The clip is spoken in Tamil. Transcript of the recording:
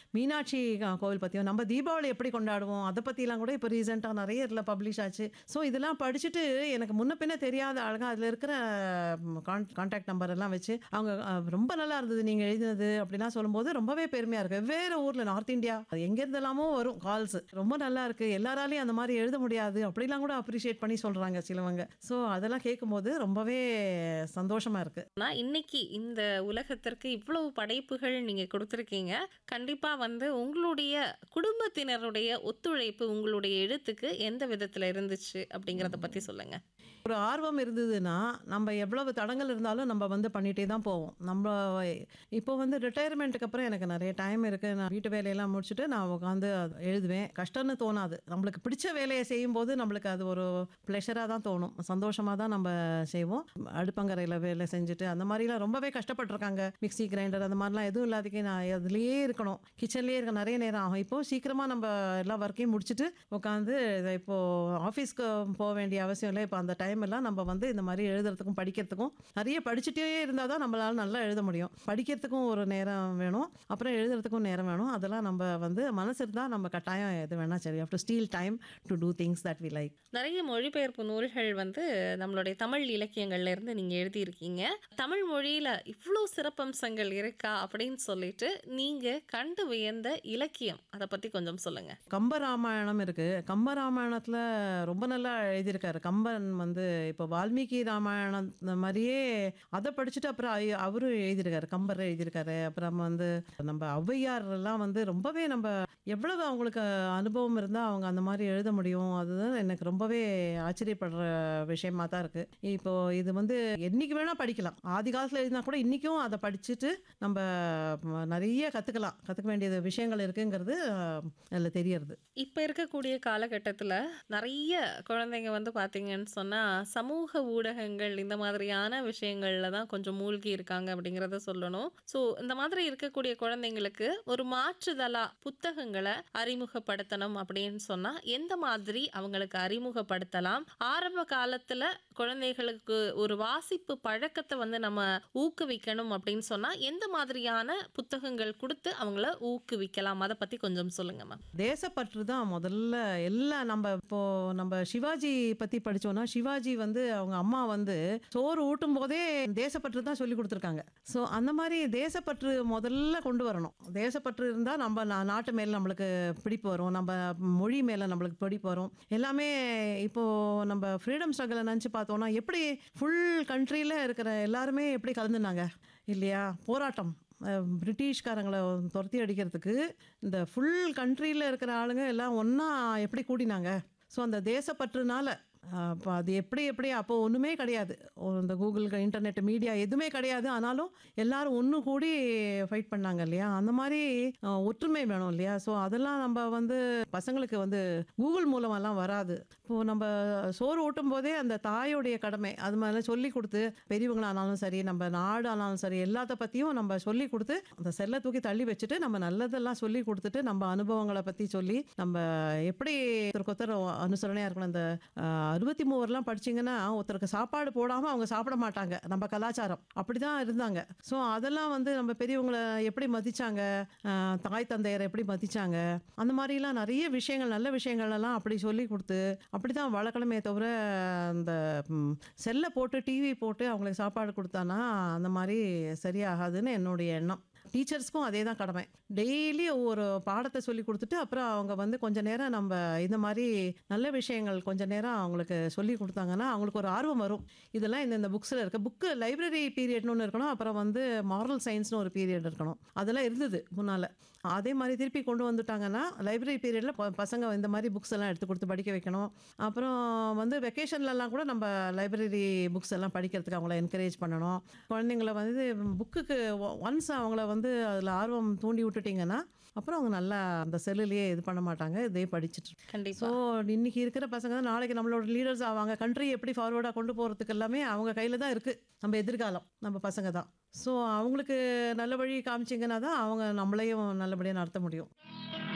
மீனாட்சி க- கோவில் பற்றியும் நம்ம தீபாவளி எப்படி கொண்டாடுவோம் அதை பற்றிலாம் கூட இப்போ ரீசெண்டாக நிறைய இதில் பப்ளிஷ் ஆச்சு ஸோ இதெல்லாம் படிச்சுட்டு எனக்கு முன்ன பின்ன தெரியாத அழகாக அதில் இருக்கிற கான்டாக்ட் நம்பர் எல்லாம் வச்சு அவங்க அஹ், ரொம்ப நல்லா இருந்தது நீங்கள் எழுதினது அப்படிலாம் சொல்லும்போது ரொம்பவே பெருமையாக இருக்குது வெவ்வேறு ஊரில் நார்த் இந்தியா அது எங்கேருந்தெல்லாமோ வரும் கால்ஸ் ரொம்ப நல்லா இருக்குது எல்லாராலையும் அந்த மாதிரி எழுத முடியாது அப்படிலாம் கூட அப்ரிஷியேட் பண்ணி சொல்கிறாங்க சிலவங்க ஸோ அதெல்லாம் கேட்கும்போது ரொம்பவே சந்தோஷமாக இருக்குது ஆனா இன்னைக்கு இந்த உலகத்திற்கு இவ்வளவு படைப்புகள் நீங்க கொடுத்துருக்கீங்க கண்டிப்பா வந்து உங்களுடைய குடும்பத்தினருடைய ஒத்துழைப்பு உங்களுடைய எழுத்துக்கு எந்த விதத்துல இருந்துச்சு அப்படிங்கறத பத்தி சொல்லுங்க ஒரு ஆர்வம் இருந்ததுன்னா நம்ம எவ்வளவு தடங்கள் இருந்தாலும் நம்ம வந்து பண்ணிகிட்டே தான் போவோம் நம்ம இப்போ வந்து ரிட்டையர்மெண்ட்டுக்கு அப்புறம் எனக்கு நிறைய டைம் இருக்குது நான் வீட்டு வேலையெல்லாம் முடிச்சுட்டு நான் உட்காந்து எழுதுவேன் கஷ்டம்னு தோணாது நம்மளுக்கு பிடிச்ச வேலையை செய்யும்போது நம்மளுக்கு அது ஒரு ப்ளெஷராக தான் தோணும் சந்தோஷமாக தான் நம்ம செய்வோம் அடுப்பங்கரையில் வேலை செஞ்சுட்டு அந்த மாதிரிலாம் ரொம்பவே கஷ்டப்பட்டிருக்காங்க மிக்ஸி கிரைண்டர் அந்த மாதிரிலாம் எதுவும் இல்லாதக்கே நான் அதுலேயே இருக்கணும் கிச்சன்லேயே இருக்க நிறைய நேரம் ஆகும் இப்போ சீக்கிரமாக நம்ம எல்லா ஒர்க்கையும் முடிச்சுட்டு உட்காந்து இதை இப்போது ஆஃபீஸ்க்கு போக வேண்டிய அவசியம் இல்லை இப்போ அந்த டைம் எல்லாம் நம்ம வந்து இந்த மாதிரி எழுதுறதுக்கும் படிக்கிறதுக்கும் நிறைய படிச்சுட்டே இருந்தால் தான் நம்மளால நல்லா எழுத முடியும் படிக்கிறதுக்கும் ஒரு நேரம் வேணும் அப்புறம் எழுதுறதுக்கும் நேரம் வேணும் அதெல்லாம் நம்ம வந்து மனசு இருந்தால் நம்ம கட்டாயம் எது வேணால் சரி to still time to do things that we like நிறைய மொழிபெயர்ப்பு நூல்கள் வந்து நம்மளுடைய தமிழ் இலக்கியங்கள்ல இருந்து நீங்க எழுதியிருக்கீங்க தமிழ் மொழியில இவ்வளோ சிறப்பம்சங்கள் இருக்கா அப்படின்னு சொல்லிட்டு நீங்க கண்டு வியந்த இலக்கியம் அதை பத்தி கொஞ்சம் சொல்லுங்க கம்பராமாயணம் இருக்கு கம்பராமாயணத்தில் ரொம்ப நல்லா எழுதியிருக்காரு கம்பன் வந்து இப்போ வால்மீகி ராமாயணம் இந்த மாதிரியே அதை படிச்சுட்டு அப்புறம் ஐ- அவரும் எழுதியிருக்காரு கம்பர் எழுதியிருக்காரு அப்புறம் வந்து நம்ம ஔவையார் எல்லாம் வந்து ரொம்பவே நம்ம எவ்வளவு அவங்களுக்கு அனுபவம் இருந்தால் அவங்க அந்த மாதிரி எழுத முடியும் அதுதான் எனக்கு ரொம்பவே ஆச்சரியப்படுற விஷயமா தான் இருக்கு இப்போ இது வந்து என்னைக்கு வேணா படிக்கலாம் ஆதி காலத்தில் எழுதினா கூட இன்னைக்கும் அதை படிச்சுட்டு நம்ம ம, நிறைய கற்றுக்கலாம் கற்றுக்க வேண்டியது விஷயங்கள் இருக்குங்கிறது அஹ், அதில் தெரியறது இப்போ இருக்கக்கூடிய காலகட்டத்தில் நிறைய குழந்தைங்க வந்து பார்த்தீங்கன்னு சொன்னால் சமூக ஊடகங்கள் இந்த மாதிரியான விஷயங்களில் தான் கொஞ்சம் மூழ்கி இருக்காங்க அப்படிங்கிறத சொல்லணும் ஸோ இந்த மாதிரி இருக்கக்கூடிய குழந்தைங்களுக்கு ஒரு மாற்றுதலா புத்தகங்களை அறிமுகப்படுத்தணும் அப்படின்னு சொன்னால் எந்த மாதிரி அவங்களுக்கு அறிமுகப்படுத்தலாம் ஆரம்ப காலத்தில் குழந்தைகளுக்கு ஒரு வாசிப்பு பழக்கத்தை வந்து நம்ம ஊக்குவிக்கணும் அப்படின்னு சொன்னால் எந்த மாதிரியான புத்தகங்கள் கொடுத்து அவங்கள ஊக்குவிக்கலாம் அதை பற்றி கொஞ்சம் சொல்லுங்க மேம் தேசப்பற்று தான் முதல்ல எல்லாம் நம்ம இப்போ நம்ம சிவாஜி பற்றி படிச்சோம்னா சிவாஜி வந்து அவங்க அம்மா வந்து சோறு ஊட்டும் போதே தேசப்பற்று தான் சொல்லி கொடுத்துருக்காங்க ஸோ அந்த மாதிரி தேசப்பற்று முதல்ல கொண்டு வரணும் தேசப்பற்று இருந்தால் நம்ம நா- நாட்டு மேலே நம்மளுக்கு பிடிப்பு வரும் நம்ம மொழி மேலே நம்மளுக்கு பிடிப்பு வரும் எல்லாமே இப்போ நம்ம ஃப்ரீடம் ஸ்ட்ரகிளை நினச்சி பார்த்தோம்னா எப்படி ஃபுல் கண்ட்ரியில் இருக்கிற எல்லாருமே எப்படி கலந்துனாங்க இல்லையா போராட்டம் அஹ், பிரிட்டிஷ்காரங்களை துரத்தி அடிக்கிறதுக்கு இந்த ஃபுல் கண்ட்ரியில் இருக்கிற ஆளுங்க எல்லாம் ஒன்றா எப்படி கூடினாங்க ஸோ அந்த தேசப்பற்றுனால அப்போ அது எப்படி எப்படி அப்போ ஒன்றுமே கிடையாது ஓ, இந்த கூகுள் இன்டர்நெட் மீடியா எதுவுமே கிடையாது ஆனாலும் எல்லாரும் ஒன்று கூடி ஃபைட் பண்ணாங்க இல்லையா அந்த மாதிரி அஹ், ஒற்றுமை வேணும் இல்லையா ஸோ அதெல்லாம் நம்ம வந்து பசங்களுக்கு வந்து கூகுள் மூலமெல்லாம் வராது இப்போது நம்ம சோறு ஊட்டும் போதே அந்த தாயோடைய கடமை அது மாதிரி சொல்லி கொடுத்து பெரியவங்களானாலும் சரி நம்ம நாடு ஆனாலும் சரி எல்லாத்த பற்றியும் நம்ம சொல்லி கொடுத்து அந்த செல்லை தூக்கி தள்ளி வச்சுட்டு நம்ம நல்லதெல்லாம் சொல்லி கொடுத்துட்டு நம்ம அனுபவங்களை பற்றி சொல்லி நம்ம எப்படி ஒருத்தருக்கு ஒருத்தர் அனுசரணையாக இருக்கணும் அந்த அறுபத்தி மூவர்லாம் படிச்சீங்கன்னா ஒருத்தருக்கு சாப்பாடு போடாமல் அவங்க சாப்பிட மாட்டாங்க நம்ம கலாச்சாரம் அப்படி தான் இருந்தாங்க ஸோ அதெல்லாம் வந்து நம்ம பெரியவங்களை எப்படி மதிச்சாங்க அஹ், தாய் தந்தையரை எப்படி மதிச்சாங்க அந்த மாதிரிலாம் நிறைய விஷயங்கள் நல்ல விஷயங்கள் எல்லாம் அப்படி சொல்லி கொடுத்து அப்படி தான் வளர்க்கணுமே தவிர அந்த ம், செல்லை போட்டு டிவி போட்டு அவங்களுக்கு சாப்பாடு கொடுத்தானா அந்த மாதிரி சரியாகாதுன்னு என்னுடைய எண்ணம் டீச்சர்ஸ்க்கும் அதே தான் கடமை டெய்லி ஒவ்வொரு பாடத்தை சொல்லி கொடுத்துட்டு அப்புறம் அவங்க வந்து கொஞ்ச நேரம் நம்ம இந்த மாதிரி நல்ல விஷயங்கள் கொஞ்ச நேரம் அவங்களுக்கு சொல்லி கொடுத்தாங்கன்னா அவங்களுக்கு ஒரு ஆர்வம் வரும் இதெல்லாம் இந்த இந்த புக்ஸில் இருக்க புக்கு லைப்ரரி பீரியட்னு ஒன்று இருக்கணும் அப்புறம் வந்து மாரல் சயின்ஸ்னு ஒரு பீரியட் இருக்கணும் அதெல்லாம் இருந்தது முன்னால் அதே மாதிரி திருப்பி கொண்டு வந்துட்டாங்கன்னா லைப்ரரி பீரியடில் பசங்க இந்த மாதிரி புக்ஸ் எல்லாம் எடுத்து கொடுத்து படிக்க வைக்கணும் அப்புறம் வந்து வெக்கேஷன்லலாம் கூட நம்ம லைப்ரரி புக்ஸ் எல்லாம் படிக்கிறதுக்கு அவங்கள என்கரேஜ் பண்ணணும் குழந்தைங்கள வந்து புக்குக்கு ஒன்ஸ் அவங்கள வந்து அதில் ஆர்வம் தூண்டி விட்டுட்டிங்கன்னா அப்புறம் அவங்க நல்லா அந்த செல்லுலேயே இது பண்ண மாட்டாங்க இதே படிச்சுட்டு கண்டிப்பா ஸோ இன்னைக்கு இருக்கிற பசங்க தான் நாளைக்கு நம்மளோட லீடர்ஸ் ஆவாங்க கண்ட்ரி எப்படி ஃபார்வர்டாக கொண்டு போகிறதுக்கு எல்லாமே அவங்க கையில் தான் இருக்குது நம்ம எதிர்காலம் நம்ம பசங்க தான் ஸோ அவங்களுக்கு நல்ல வழி காமிச்சிங்கன்னா தான் அவங்க நம்மளையும் நல்லபடியாக நடத்த முடியும்